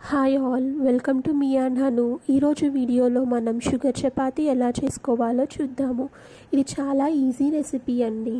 hi all welcome to me and Hanu ఈరోజు వీడియోలో మనం షుగర్ చపాతీ ఎలా చేసుకోవాలో చూద్దాము ఇది చాలా ఈజీ రెసిపీ అండి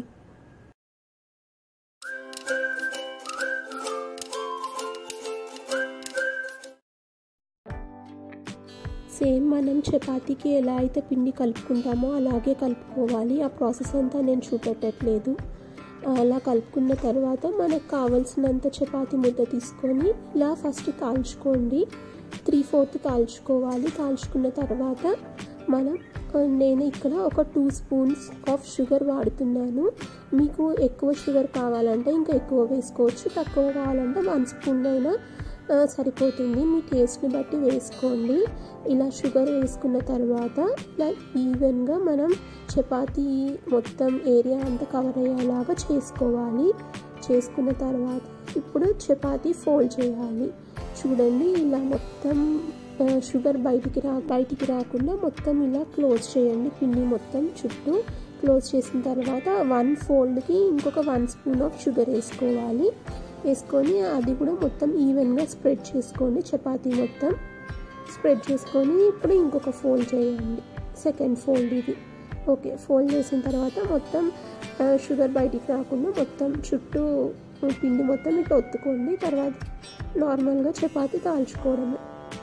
సేమ్ మనం చపాతీకి ఎలా అయితే పిండి కలుపుకుంటామో అలాగే కలుపుకోవాలి ఆ ప్రాసెస్ అంతా నేను చూపెట్టట్లేదు అలా కలుపుకున్న తర్వాత మనకు కావలసినంత చపాతీ ముద్ద తీసుకొని ఇలా ఫస్ట్ కాల్చుకోండి త్రీ ఫోర్త్ కాల్చుకోవాలి కాల్చుకున్న తర్వాత మనం నేను ఇక్కడ ఒక టూ స్పూన్స్ ఆఫ్ షుగర్ వాడుతున్నాను మీకు ఎక్కువ షుగర్ కావాలంటే ఇంకా ఎక్కువ వేసుకోవచ్చు తక్కువ కావాలంటే వన్ స్పూన్ అయినా సరిపోతుంది మీ టేస్ట్ని బట్టి వేసుకోండి ఇలా షుగర్ వేసుకున్న తర్వాత ఇలా ఈవెన్గా మనం చపాతీ మొత్తం ఏరియా అంతా కవర్ అయ్యేలాగా చేసుకోవాలి చేసుకున్న తర్వాత ఇప్పుడు చపాతీ ఫోల్డ్ చేయాలి చూడండి ఇలా మొత్తం షుగర్ బయటికి రా బయటికి రాకుండా మొత్తం ఇలా క్లోజ్ చేయండి పిండి మొత్తం చుట్టూ క్లోజ్ చేసిన తర్వాత వన్ ఫోల్డ్కి ఇంకొక వన్ స్పూన్ ఆఫ్ షుగర్ వేసుకోవాలి వేసుకొని అది కూడా మొత్తం ఈవెన్గా స్ప్రెడ్ చేసుకోండి చపాతీ మొత్తం స్ప్రెడ్ చేసుకొని ఇప్పుడు ఇంకొక ఫోల్డ్ చేయండి సెకండ్ ఫోల్డ్ ఇది ఓకే ఫోల్డ్ చేసిన తర్వాత మొత్తం షుగర్ బయటికి రాకుండా మొత్తం చుట్టూ పిండి మొత్తం ఇట్లా ఒత్తుకోండి తర్వాత నార్మల్గా చపాతీ కాల్చుకోవడమే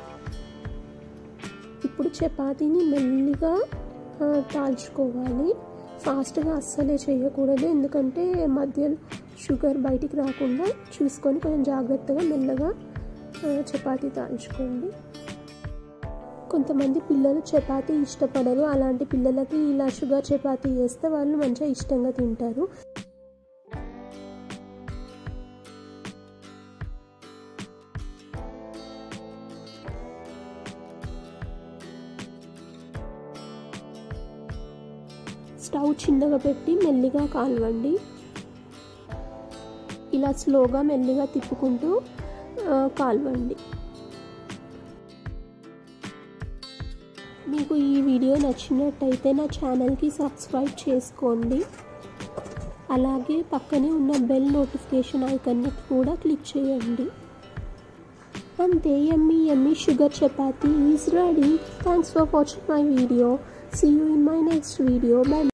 ఇప్పుడు చపాతీని మెల్లిగా కాల్చుకోవాలి ఫాస్ట్గా అస్సలే చేయకూడదు ఎందుకంటే మధ్యలో షుగర్ బయటికి రాకుండా చూసుకొని కొంచెం జాగ్రత్తగా మెల్లగా చపాతీ తాల్చుకోండి కొంతమంది పిల్లలు చపాతీ ఇష్టపడరు అలాంటి పిల్లలకి ఇలా షుగర్ చపాతీ చేస్తే వాళ్ళు మంచిగా ఇష్టంగా తింటారు స్టవ్ చిన్నగా పెట్టి మెల్లిగా కాలవండి ఇలా స్లోగా మెల్లిగా తిప్పుకుంటూ కాలవండి మీకు ఈ వీడియో నచ్చినట్టయితే నా ఛానల్కి సబ్స్క్రైబ్ చేసుకోండి అలాగే పక్కనే ఉన్న బెల్ నోటిఫికేషన్ ఐకన్ని కూడా క్లిక్ చేయండి అంతే yummy yummy sugar chapati is ready thanks for watching my video see you in my next video by